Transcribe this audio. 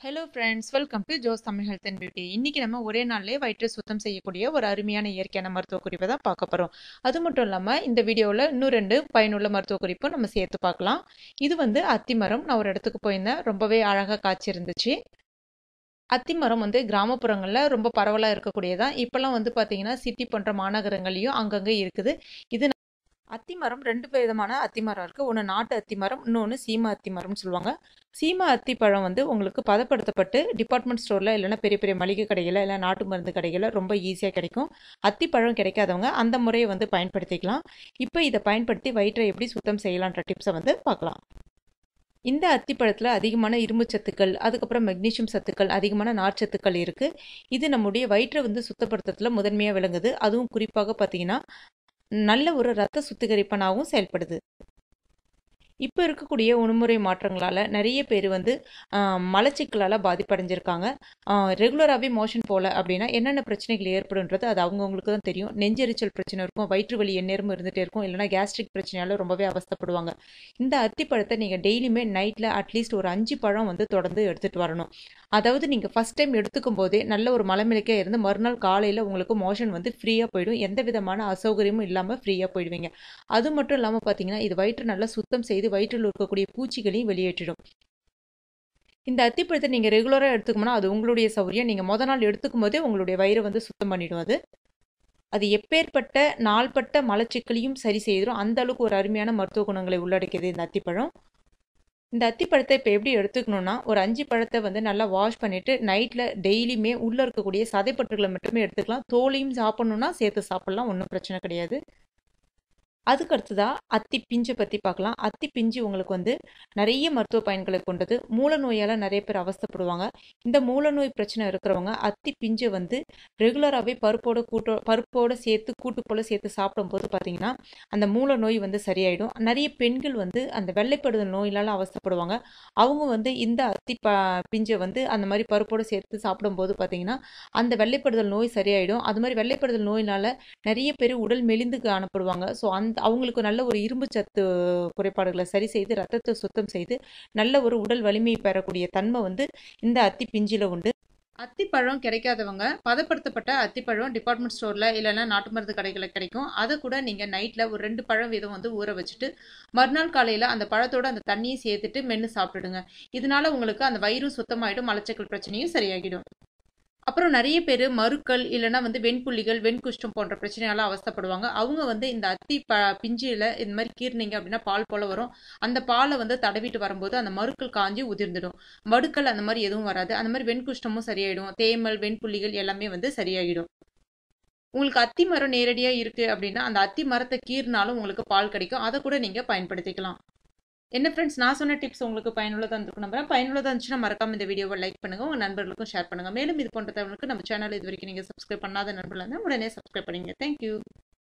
hello friends welcome to Jo's Tamil health and beauty இன்னைக்கு நம்ம ஒரே நாள்லேயே வயிற்று சுத்தம் செய்யக்கூடிய ஒரு அருமையான இயற்கையான மருத்துவ குறிப்பை தான் பார்க்க போகிறோம் அது மட்டும் இல்லாமல் இந்த வீடியோவில் இன்னும் ரெண்டு பயனுள்ள மருத்துவ குறிப்பும் நம்ம சேர்த்து பார்க்கலாம் இது வந்து அத்திமரம் நான் ஒரு இடத்துக்கு போயிருந்தேன் ரொம்பவே அழகாக காய்ச்சி இருந்துச்சு அத்திமரம் வந்து கிராமப்புறங்களில் ரொம்ப பரவலாக இருக்கக்கூடியதான் இப்போல்லாம் வந்து பார்த்தீங்கன்னா சிட்டி போன்ற மாநகரங்கள்லையும் அங்கங்கே இருக்குது இது அத்திமரம் ரெண்டு விதமான அத்திமரம் இருக்குது ஒன்று நாட்டு அத்திமரம் இன்னொன்று சீம அத்திமரம்னு சொல்லுவாங்க சீம அத்திப்பழம் வந்து உங்களுக்கு பதப்படுத்தப்பட்டு டிபார்ட்மெண்ட் ஸ்டோரில் இல்லைன்னா பெரிய பெரிய மளிகை கடைகளில் இல்லை நாட்டு மருந்து கடைகளில் ரொம்ப ஈஸியாக கிடைக்கும் அத்திப்பழம் கிடைக்காதவங்க அந்த முறையை வந்து பயன்படுத்திக்கலாம் இப்போ இதை பயன்படுத்தி வயிற்றை எப்படி சுத்தம் செய்யலான்ற டிப்ஸை வந்து பார்க்கலாம் இந்த அத்திப்பழத்தில் அதிகமான இரும்பு சத்துக்கள் அதுக்கப்புறம் மெக்னீஷியம் சத்துக்கள் அதிகமான நார்ச்சத்துக்கள் இருக்குது இது நம்முடைய வயிற்றை வந்து சுத்தப்படுத்துறதுல முதன்மையாக விளங்குது அதுவும் குறிப்பாக பார்த்தீங்கன்னா நல்ல ஒரு ரத்த சுத்திகரிப்பனாகவும் செயல்படுது இப்போ இருக்கக்கூடிய உணவுமுறை மாற்றங்களால் நிறைய பேர் வந்து மலச்சிக்கலால் பாதிப்படைஞ்சிருக்காங்க ரெகுலராகவே மோஷன் போகல அப்படின்னா என்னென்ன பிரச்சனைகள் ஏற்படுன்றது அது அவங்கவுங்களுக்கு தான் தெரியும் நெஞ்செரிச்சல் பிரச்சனை இருக்கும் வயிற்று வலி எந்நேரமும் இருந்துகிட்டே இருக்கும் இல்லைனா கேஸ்ட்ரிக் பிரச்சனையால் ரொம்பவே அவஸ்தப்படுவாங்க இந்த அத்திப்பழத்தை நீங்கள் டெய்லியுமே நைட்டில் அட்லீஸ்ட் ஒரு அஞ்சு பழம் வந்து தொடர்ந்து எடுத்துகிட்டு வரணும் அதாவது நீங்கள் ஃபஸ்ட் டைம் எடுத்துக்கும் போதே நல்ல ஒரு மலமிளக்கே இருந்து மறுநாள் காலையில் உங்களுக்கு மோஷன் வந்து ஃப்ரீயாக போயிடும் எந்த விதமான அசௌகரியமும் இல்லாமல் ஃப்ரீயாக போயிடுவீங்க அது மட்டும் இல்லாமல் பார்த்தீங்கன்னா இது வயிற்று நல்லா சுத்தம் செய்து வயிற்றில் இருக்கக்கூடிய பூச்சிகளையும் வெளியேற்றிடும் இந்த அத்திப்பழத்தை நீங்கள் ரெகுலராக எடுத்துக்கணும்னா அது உங்களுடைய சௌரியம் நீங்கள் முத நாள் எடுத்துக்கும் போதே உங்களுடைய வயிறை வந்து சுத்தம் பண்ணிடும் அது அது எப்பேற்பட்ட நாள்பட்ட மலச்சிக்கலையும் சரி செய்திடும் அந்த அளவுக்கு ஒரு அருமையான மருத்துவ குணங்களை உள்ளடக்கியது இந்த அத்திப்பழம் இந்த அத்திப்பழத்தை இப்போ எப்படி எடுத்துக்கணும்னா ஒரு அஞ்சு பழத்தை வந்து நல்லா வாஷ் பண்ணிவிட்டு நைட்டில் டெய்லியுமே உள்ளே இருக்கக்கூடிய சதைப்பற்றுகளை மட்டுமே எடுத்துக்கலாம் தோலையும் சாப்பிட்ணுன்னா சேர்த்து சாப்பிட்லாம் ஒன்றும் பிரச்சனை கிடையாது அதுக்கு அடுத்ததாக அத்தி பிஞ்சை பற்றி பார்க்கலாம் அத்தி பிஞ்சு உங்களுக்கு வந்து நிறைய மருத்துவ பயன்களை கொண்டது மூல நோயால் நிறைய பேர் அவஸ்தப்படுவாங்க இந்த மூல நோய் பிரச்சனை இருக்கிறவங்க அத்தி பிஞ்சை வந்து ரெகுலராகவே பருப்போட கூட்டோ பருப்போடு சேர்த்து கூட்டு போல் சேர்த்து சாப்பிடும்போது பார்த்தீங்கன்னா அந்த மூல நோய் வந்து சரியாயிடும் நிறைய பெண்கள் வந்து அந்த வெள்ளைப்படுதல் நோயினால் அவஸ்தப்படுவாங்க அவங்க வந்து இந்த அத்தி ப பிஞ்சை வந்து அந்த மாதிரி பருப்போடு சேர்த்து சாப்பிடும்போது பார்த்தீங்கன்னா அந்த வெள்ளைப்படுதல் நோய் சரியாயிடும் அது மாதிரி வெள்ளைப்படுதல் நோயினால் நிறைய பேர் உடல் மெலிந்து காணப்படுவாங்க ஸோ அந்த அவங்களுக்கு நல்ல ஒரு இரும்பு சத்து குறைபாடுகளை சரி செய்து ரத்தத்தை சுத்தம் செய்து நல்ல ஒரு உடல் வலிமை பெறக்கூடிய தன்மை வந்து இந்த அத்தி பிஞ்சில உண்டு அத்திப்பழம் கிடைக்காதவங்க பதப்படுத்தப்பட்ட அத்திப்பழம் டிபார்ட்மெண்ட் ஸ்டோரில் இல்லைன்னா நாட்டு மருந்து கடைகளில் கிடைக்கும் அதை கூட நீங்கள் நைட்டில் ஒரு ரெண்டு பழம் வீதம் வந்து ஊற வச்சுட்டு மறுநாள் காலையில் அந்த பழத்தோட அந்த தண்ணியை சேர்த்துட்டு மென்று சாப்பிட்டுடுங்க இதனால உங்களுக்கு அந்த வயிறும் சுத்தமாயிடும் மலச்சிக்கல் பிரச்சனையும் சரியாகிடும் அப்புறம் நிறைய பேர் மறுக்கள் இல்லைனா வந்து வெண்புள்ளிகள் வெண்குஷ்டம் போன்ற பிரச்சனையால அவஸ்தப்படுவாங்க அவங்க வந்து இந்த அத்தி ப பிஞ்சியில் இந்த மாதிரி கீர்னிங்க அப்படின்னா பால் போல வரும் அந்த பாலை வந்து தடவிட்டு வரும்போது அந்த மறுக்கள் காஞ்சி உதிர்ந்துடும் மடுக்கள் அந்த மாதிரி எதுவும் வராது அந்த மாதிரி வெண்குஷ்டமும் சரியாயிடும் தேமல் வெண்புள்ளிகள் எல்லாமே வந்து சரியாயிடும் உங்களுக்கு அத்தி மரம் நேரடியாக இருக்குது அப்படின்னா அந்த அத்தி மரத்தை கீறினாலும் உங்களுக்கு பால் கிடைக்கும் அதை கூட நீங்கள் பயன்படுத்திக்கலாம் என்ன ஃப்ரெண்ட்ஸ் நான் சொன்ன டிப்ஸ் உங்களுக்கு பயனுள்ளதாக இருந்திருக்கும் நம்புறேன் பயனுள்ளதாக இருந்துச்சுன்னா மறக்காம இந்த வீடியோவை லைக் பண்ணுங்கள் உங்கள் நண்பர்களுக்கும் ஷேர் பண்ணுங்கள் மேலும் இது போன்ற தகவலுக்கு நம்ம சேனல் இது வரைக்கும் நீங்கள் சப்ஸ்கிரைப் பண்ணாத நண்பர்கள் இருந்தால் உடனே சப்ஸ்கிரைப் பண்ணுங்க தேங்க்யூ